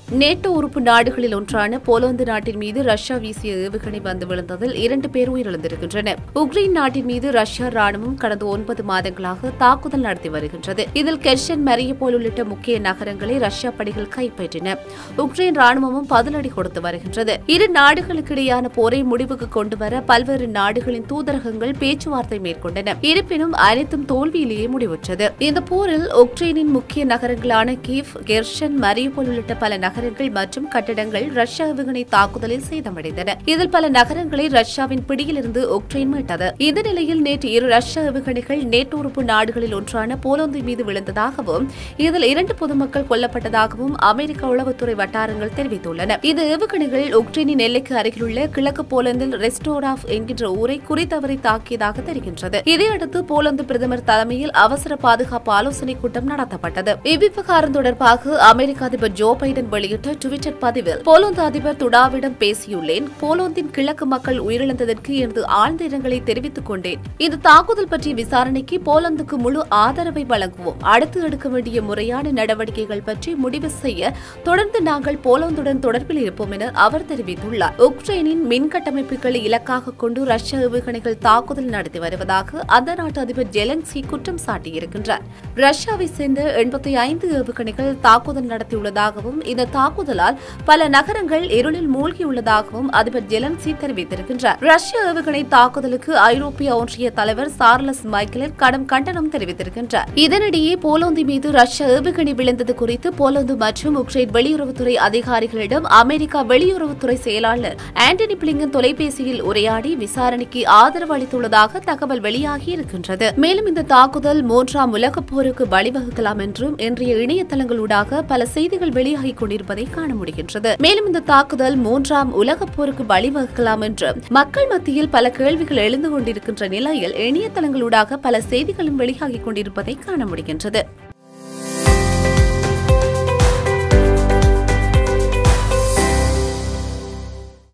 NATO உறுப்பு நாடுகளில் ஒன்றான போலந்து நாட்டின் மீது ரஷ்யா வீசிய ஏவுகணை வந்து விழுந்ததில் இரண்டு பேர் உயிரிழந்திருக்கின்றனர் உக்ரைன் நாட்டின் மீது ரஷ்யா ராணுவம் கடந்த ஒன்பது மாதங்களாக தாக்குதல் நடத்தி வருகின்றது இதில் கெர்ஷன் மரியபோல் உள்ளிட்ட முக்கிய நகரங்களை ரஷ்யா படைகள் கைப்பற்றின உக்ரைன் ராணுவமும் பதிலடி கொடுத்து வருகின்றது இரு நாடுகளுக்கிடையான போரை முடிவுக்கு கொண்டுவர பல்வேறு நாடுகளின் தூதரகங்கள் பேச்சுவார்த்தை மேற்கொண்டன இருப்பினும் அனைத்தும் தோல்வியிலேயே முடிவுற்றது இந்த போரில் உக்ரைனின் முக்கிய நகரங்களான கீவ் கெர்ஷன் மரியபோல் உள்ளிட்ட பல நகரங்கள் மற்றும் கட்டடங்கள் ரஷ்யா ஏவுகணை தாக்குதலில் சேதமடைந்தன இதில் பல நகரங்களை ரஷ்யாவின் பிடியிலிருந்து உக்ரைன் மீட்டது இந்த நிலையில் நேற்று இரு ரஷ்ய ஏவுகணைகள் நேட்டோ உறுப்பு நாடுகளில் ஒன்றான போலந்து மீது விழுந்ததாகவும் இதில் இரண்டு பொதுமக்கள் கொல்லப்பட்டதாகவும் அமெரிக்க உளவுத்துறை வட்டாரங்கள் தெரிவித்துள்ளன இந்த ஏவுகணைகள் உக்ரைனின் எல்லைக்கு அருகிலுள்ள கிழக்கு போலந்தில் ரெஸ்டோராஃப் என்கின்ற ஊரை குறித்தவரை தாக்கியதாக தெரிகின்றது இதையடுத்து போலந்து பிரதமர் தலைமையில் அவசர பாதுகாப்பு ஆலோசனைக் கூட்டம் நடத்தப்பட்டது இவ்விவகாரம் தொடர்பாக அமெரிக்க அதிபர் ஜோ பைடன் வெளியிட்ட டுவிட்டர் பதிவில் போலந்து அதிபர் துடாவிடம் பேசியுள்ளேன் போலந்தின் கிழக்கு மக்கள் உயிரிழந்ததற்கு எனது ஆழ்ந்த இரங்கலை தெரிவித்துக் கொண்டேன் இந்த தாக்குதல் பற்றிய விசாரணைக்கு போலந்துக்கு முழு ஆதரவை வழங்குவோம் அடுத்து எடுக்க வேண்டிய முறையான நடவடிக்கைகள் பற்றி முடிவு செய்ய தொடர்ந்து நாங்கள் போலந்துடன் தொடர்பில் இருப்போம் என அவர் தெரிவித்துள்ளார் உக்ரைனின் மின் கட்டமைப்புகளை இலக்காக கொண்டு ரஷ்ய ஏவுகணைகள் தாக்குதல் நடத்தி வருவதாக அந்த நாட்டு அதிபர் ஜெலன்ஸ்கி குற்றம் சாட்டியிருக்கின்றார் ரஷ்யாவை சேர்ந்த எண்பத்தி ஐந்து ஏவுகணைகள் தாக்குதல் நடத்தியுள்ளதாகவும் இந்த தாக்குதலால் பல நகரங்கள் இருளில் மூழ்கியுள்ளதாகவும் அதிபர் ஜெலன்ஸ்கி தெரிவித்திருக்கின்றார் ரஷ்ய ஏவுகணை தாக்குதலுக்கு ஐரோப்பிய ஒன்றிய தலைவர் சார்லஸ் மைக்கேல் கடும் கண்டனம் தெரிவித்திருக்கின்றார் இதனிடையே போலந்து மீது ரஷ்ய ஏவுகணை விழுந்தது குறித்து போலந்து மற்றும் உக்ரைன் வெளியுறவுத்துறை அதிகாரிகளிடம் அமெரிக்கா வெளியுறவுத்துறை செயலாளர் ஆண்டனி பிளிங்கன் தொலைபேசியில் உரையாடி விசாரணைக்கு ஆதரவு அளித்துள்ளதாக தகவல் வெளியாகி இருக்கின்றது மேலும் இந்த தாக்குதல் மூன்றாம் உலகப் போருக்கு வழிவகுக்கலாம் என்றும் இன்றைய இணையதளங்களூடாக பல செய்திகள் வெளியாகிக் கொண்டிருப்பதை காண முடிகின்றது மேலும் இந்த தாக்குதல் மூன்றாம் உலகப் போருக்கு வழிவகுக்கலாம் என்று மக்கள் மத்தியில் பல கேள்விகள் எழுந்து கொண்டிருக்கின்ற நிலையில் இணையதளங்களூடாக பல செய்திகளும் வெளியாகிக் கொண்டிருப்பதை காண முடிகின்றது